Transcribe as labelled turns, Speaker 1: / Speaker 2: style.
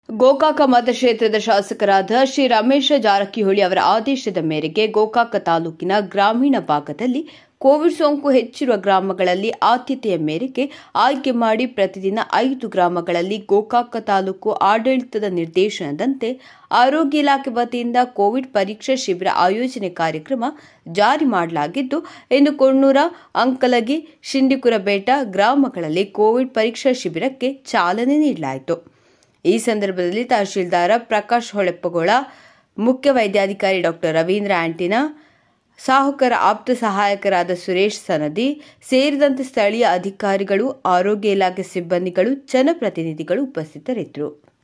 Speaker 1: ಗೋಕಾಕ ಮತಕ್ಷೇತ್ರದ ಶಾಸಕರಾದ ಶ್ರೀ ರಮೇಶ ಜಾರಕಿಹೊಳಿ ಅವರ ಆದೇಶದ ಮೇರೆಗೆ ಗೋಕಾಕ ತಾಲೂಕಿನ ಗ್ರಾಮೀಣ ಭಾಗದಲ್ಲಿ ಕೋವಿಡ್ ಸೋಂಕು ಹೆಚ್ಚಿರುವ ಗ್ರಾಮಗಳಲ್ಲಿ ಆದ್ಯತೆಯ ಮೇರೆಗೆ ಆಯ್ಕೆ ಮಾಡಿ ಪ್ರತಿದಿನ ಐದು ಗ್ರಾಮಗಳಲ್ಲಿ ಗೋಕಾಕ ತಾಲೂಕು ಆಡಳಿತದ ನಿರ್ದೇಶನದಂತೆ ಆರೋಗ್ಯ ಇಲಾಖೆ ವತಿಯಿಂದ ಕೋವಿಡ್ ಪರೀಕ್ಷಾ ಶಿಬಿರ ಆಯೋಜನೆ ಕಾರ್ಯಕ್ರಮ ಜಾರಿ ಮಾಡಲಾಗಿದ್ದು ಇಂದು ಕೊಣ್ಣೂರ ಅಂಕಲಗಿ ಶಿಂಡಿಕುರಬೇಟ ಗ್ರಾಮಗಳಲ್ಲಿ ಕೋವಿಡ್ ಪರೀಕ್ಷಾ ಶಿಬಿರಕ್ಕೆ ಚಾಲನೆ ನೀಡಲಾಯಿತು ಈ ಸಂದರ್ಭದಲ್ಲಿ ತಹಶೀಲ್ದಾರ ಪ್ರಕಾಶ್ ಹೊಳೆಪ್ಪಗೋಳ ಮುಖ್ಯ ವೈದ್ಯಾಧಿಕಾರಿ ಡಾಕ್ಟರ್ ರವೀಂದ್ರ ಆಂಟಿನಾ ಸಾಹುಕರ ಆಪ್ತ ಸಹಾಯಕರಾದ ಸುರೇಶ್ ಸನದಿ ಸೇರಿದಂತೆ ಸ್ಥಳೀಯ ಅಧಿಕಾರಿಗಳು ಆರೋಗ್ಯ ಇಲಾಖೆ ಸಿಬ್ಬಂದಿಗಳು ಜನಪ್ರತಿನಿಧಿಗಳು ಉಪಸ್ಥಿತರಿದ್ದರು